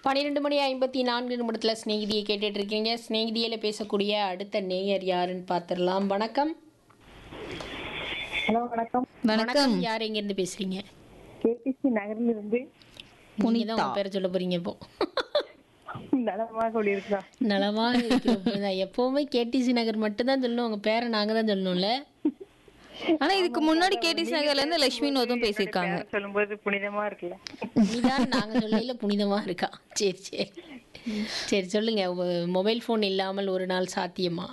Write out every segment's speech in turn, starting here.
பன்னிரெண்டு மணி ஐம்பத்தி நான்கு நிமிடத்தில் ஸ்நேகிதியை கேட்டுட்டு இருக்கீங்க ஸ்நேகிதியில் பேசக்கூடிய அடுத்த நேயர் யாருன்னு பார்த்துடலாம் வணக்கம் ஹலோ வணக்கம் வணக்கம் யார் எங்கேருந்து பேசுறீங்க கேபிசி நகர்ல இருந்து நீங்க தான் உங்க பேரை சொல்ல போறீங்க இப்போ நலமாக சொல்லியிருக்கா நலமா இருக்கிறோம் எப்பவுமே கேடிசி நகர் மட்டும் தான் சொல்லணும் உங்க பேரை நாங்க தான் சொல்லணும்ல ஆனா இதுக்கு முன்னாடி கேடிசி நகர்ல இருந்து லட்சுமி நோதும் பேசியிருக்காங்க சொல்லும்போது புனிதமா இருக்குல்ல நீதான் நாங்க சொல்லையில புனிதமா இருக்கா சரி சரி சரி சொல்லுங்க மொபைல் ஃபோன் இல்லாமல் ஒரு நாள் சாத்தியமா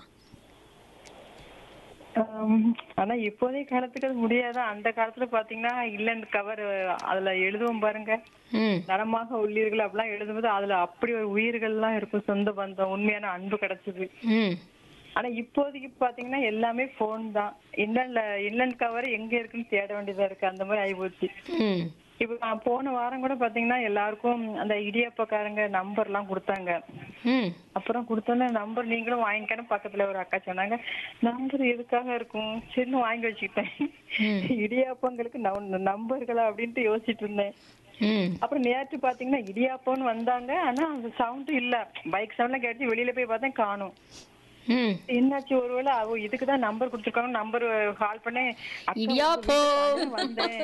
ஆம், ஆனா இப்போதைய காலத்துக்கு அது முடியாதா அந்த காலத்துல பாத்தீங்கன்னா இல்லன்னு கவர் அதுல எழுதுவோம் பாருங்க ம் நலமாக உள்ளீர்கள் அப்படிலாம் எழுதும்போது அதுல அப்படி ஒரு உயிர்கள்லாம் இருக்கும் சொந்த பந்தம் உண்மையான அன்பு கிடைச்சது ம் ஆனா இப்போதைக்கு பாத்தீங்கன்னா எல்லாமே போன் தான் இன்னல்ல இன்னன் கவர் எங்க இருக்குன்னு தேட வேண்டியதா இருக்கு அந்த மாதிரி ஆயிப்போச்சு ம் இப்ப நான் போன வாரம் கூட பாத்தீங்கன்னா எல்லாருக்கும் அந்த இடியாப்பக்காரங்க நம்பர் எல்லாம் கொடுத்தாங்க ம் அப்புறம் கொடுத்தோன்னே நம்பர் நீங்களும் வாங்கிக்கணும் பக்கத்துல ஒரு அக்கா சொன்னாங்க நம்பர் எதுக்காக இருக்கும் சரின்னு வாங்கி வச்சுக்கிட்டேன் இடியாப்பங்களுக்கு நம்- நம்பர்களா அப்படின்ட்டு யோசிச்சுட்டு இருந்தேன் ம் அப்புறம் நேற்று பாத்தீங்கன்னா இடியாப்பம்னு வந்தாங்க ஆனா அந்த சவுண்ட் இல்ல பைக் சவுண்ட்லாம் கேட்டு வெளியில போய் பார்த்தேன் காணும் ம் என்னாச்சு ஒருவேளை அவ இதுக்குதான் நம்பர் கொடுத்துருக்காங்க நம்பர் கால் பண்ணேன் அக்கா, இடியாப்பம். உங்க வீட்டுக்கு வந்தேன்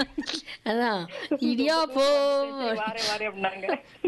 அதான் இடியாப்போ சரி, வாரேன் வாரேன் அப்படின்னாங்க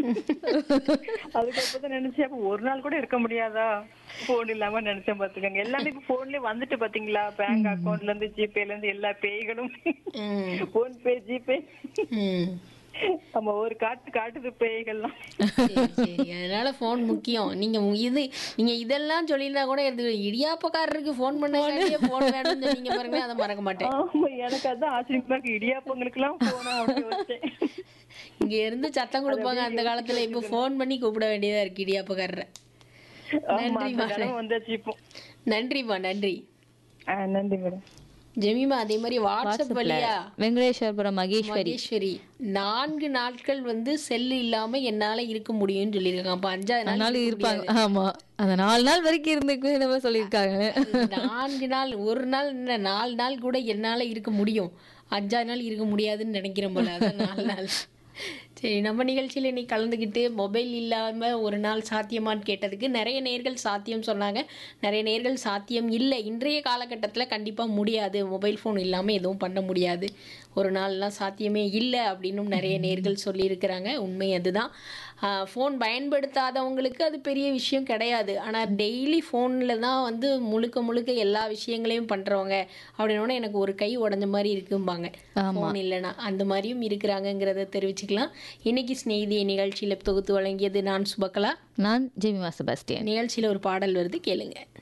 அதுக்கப்புறம் தான் நினைச்சேன் அப்ப ஒரு நாள் கூட இருக்க முடியாதா போன் இல்லாம நினைச்சேன் பாத்துக்கோங்க எல்லாமே இப்ப போன்லயே வந்துட்டு பாத்தீங்களா பேங்க் அக்கவுண்ட்ல இருந்து ஜிபேல இருந்து எல்லா பேய்களும் ம் போன் பே ஜிபே ம் நம்ம ஒரு காட்டு காட்டுது பேய்கள்லாம் சரி சரி அதனால ஃபோன் முக்கியம் நீங்க மு- இது நீங்க இதெல்லாம் சொல்லியிருந்தா கூட எடுத்து இடியாப்பக்காரருக்கு ஃபோன் பண்ண ஃபோன் வேணும்னு சொன்னீங்க பாருங்க அதை மறக்க மாட்டேன் ஆமா எனக்கு அதான் ஆச்சரியமா இருக்கு இடியாப்பங்களுக்கு எல்லாம் போனா அப்படின்னு யோசிச்சேன் இங்க இருந்து சத்தம் கொடுப்பாங்க அந்த காலத்துல இப்ப ஃபோன் பண்ணி கூப்பிட வேண்டியதா இருக்கு இடியாப்பக்காரரை ஆமா நன்றி அந்த மாறே. நிலைமை வந்தாச்சு இப்போ நன்றிம்மா நன்றி ஆ, நன்றி மேடம் ஜெமிமா அதே மாதிரி வாட்ஸ்அப் வழியா வெங்கடேஸ்வரபுரம் மகேஸ்வரி மகேஸ்வரி நான்கு நாட்கள் வந்து செல்லு இல்லாம என்னால இருக்க முடியும்னு சொல்லியிருக்காங்க அப்ப அஞ்சாவது நாள் அதனால இருக்க இருப்பாங்க ஆமா அந்த நாலு நாள் வரைக்கும் இருந்துக்கு நம்ம சொல்லியிருக்காங்க நான்கு நாள் ஒரு நாள் என்ன நாலு நாள் கூட என்னால இருக்க முடியும் அஞ்சாறு நாள் இருக்க முடியாதுன்னு நினைக்கிறேன் போல அதான் நாலு நாள் சரி நம்ம நிகழ்ச்சியில் இன்னைக்கு கலந்துக்கிட்டு மொபைல் இல்லாமல் ஒரு நாள் சாத்தியமான்னு கேட்டதுக்கு நிறைய நேர்கள் சாத்தியம் சொன்னாங்க நிறைய நேர்கள் சாத்தியம் இல்லை இன்றைய காலகட்டத்தில் கண்டிப்பாக முடியாது மொபைல் ஃபோன் இல்லாமல் எதுவும் பண்ண முடியாது ஒரு நாள்லாம் சாத்தியமே இல்லை அப்படின்னும் நிறைய நேர்கள் சொல்லியிருக்கிறாங்க உண்மை அதுதான் ஃபோன் பயன்படுத்தாதவங்களுக்கு அது பெரிய விஷயம் கிடையாது ஆனால் டெய்லி ஃபோனில் தான் வந்து முழுக்க முழுக்க எல்லா விஷயங்களையும் பண்ணுறவங்க அப்படின்னோடனே எனக்கு ஒரு கை உடஞ்ச மாதிரி இருக்கும்பாங்க ஃபோன் இல்லைன்னா அந்த மாதிரியும் இருக்கிறாங்கங்கிறத தெரிவிச்சுக்கலாம் இன்னைக்கு ஸ்நேகிதி நிகழ்ச்சியில் தொகுத்து வழங்கியது நான் சுபக்கலா நான் ஜெமிமா செபாஸ்டியன் நிகழ்ச்சியில் ஒரு பாடல் வருது கேளுங்க